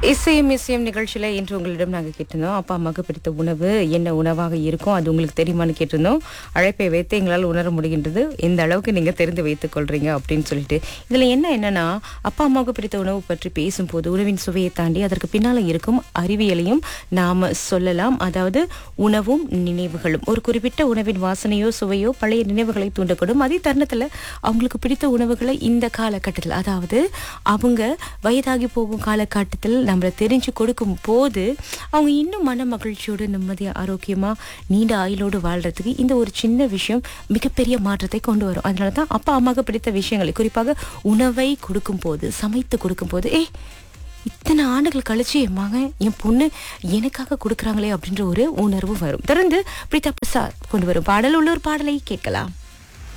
இசையும் இசையும் நிகழ்ச்சியில் இன்று உங்களிடம் நாங்கள் கேட்டிருந்தோம் அப்பா அம்மாவுக்கு பிடித்த உணவு என்ன உணவாக இருக்கும் அது உங்களுக்கு தெரியுமான்னு கேட்டிருந்தோம் அழைப்பை வைத்து எங்களால் உணர முடிகின்றது எந்த அளவுக்கு நீங்கள் தெரிந்து வைத்துக் கொள்றீங்க அப்படின்னு சொல்லிட்டு இதில் என்ன என்னன்னா அப்பா அம்மாவுக்கு பிடித்த உணவு பற்றி பேசும்போது உணவின் சுவையை தாண்டி அதற்கு பின்னால் இருக்கும் அறிவியலையும் நாம் சொல்லலாம் அதாவது உணவும் நினைவுகளும் ஒரு குறிப்பிட்ட உணவின் வாசனையோ சுவையோ பழைய நினைவுகளை தூண்டக்கூடும் அதே தருணத்தில் அவங்களுக்கு பிடித்த உணவுகளை இந்த காலகட்டத்தில் அதாவது அவங்க வயதாகி போகும் காலகட்டத்தில் நம்மளை தெரிஞ்சு கொடுக்கும் போது அவங்க இன்னும் மன மகிழ்ச்சியோடு நிம்மதியாக ஆரோக்கியமாக நீண்ட ஆயுளோடு வாழ்றதுக்கு இந்த ஒரு சின்ன விஷயம் மிகப்பெரிய மாற்றத்தை கொண்டு வரும் அதனால தான் அப்பா அம்மாவுக்கு பிடித்த விஷயங்களை குறிப்பாக உணவை கொடுக்கும் போது சமைத்து கொடுக்கும் போது ஏய் இத்தனை ஆண்டுகள் கழிச்சு என் மகன் என் பொண்ணு எனக்காக கொடுக்குறாங்களே அப்படின்ற ஒரு உணர்வு வரும் தொடர்ந்து பிரீதா பிரசாத் கொண்டு வரும் பாடல் உள்ள ஒரு பாடலை கேட்கலாம்